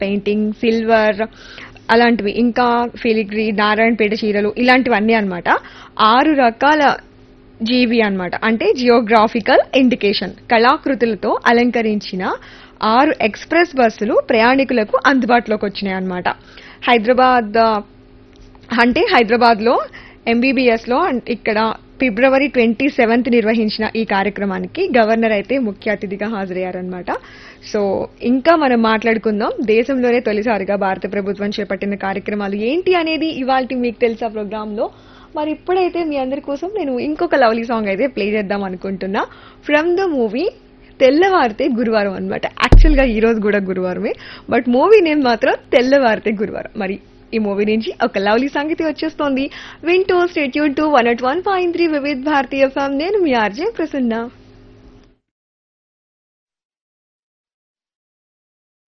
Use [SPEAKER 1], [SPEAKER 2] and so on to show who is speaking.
[SPEAKER 1] painting silver అలాంటివి ఇంకా filigree Narayanpet చీరలు ఇలాంటివన్నీ అన్నమాట ఆరు రకాల జీవి అన్నమాట అంటే జియోగ్రాఫికల్ ఇండికేషన్ కళాకృతులతో అలంకరించిన ఆరు ఎక్స్ప్రెస్ బస్సులు ప్రయాణికులకు అందుబాటులోకి వచ్చినాయి అన్నమాట హైదరాబాద్ ఆ, అంటే హైదరాబాద్లో ఎంబీబీఎస్లో ఇక్కడ ఫిబ్రవరి ట్వంటీ సెవెంత్ నిర్వహించిన ఈ కార్యక్రమానికి గవర్నర్ అయితే ముఖ్య అతిథిగా హాజరయ్యారనమాట సో ఇంకా మనం మాట్లాడుకుందాం దేశంలోనే తొలిసారిగా భారత ప్రభుత్వం చేపట్టిన కార్యక్రమాలు ఏంటి అనేది ఇవాళ మీకు తెలుసా ప్రోగ్రాంలో మరి ఇప్పుడైతే మీ అందరి కోసం నేను ఇంకొక లవ్లీ సాంగ్ అయితే ప్లే చేద్దాం అనుకుంటున్నా ఫ్రమ్ ద మూవీ తెల్లవారితే గురువారం అనమాట యాక్చువల్గా ఈ రోజు కూడా గురువారమే బట్ మూవీ నేమ్ మాత్రం తెల్లవారితే గురువారం మరి ఈ మూవీ నుంచి ఒక లవ్లీ సంగతి వచ్చేస్తోంది వింటూ stay tuned to one at one point three Vividh Bharatiya FM నేను మీ ఆర్జే ప్రసన్న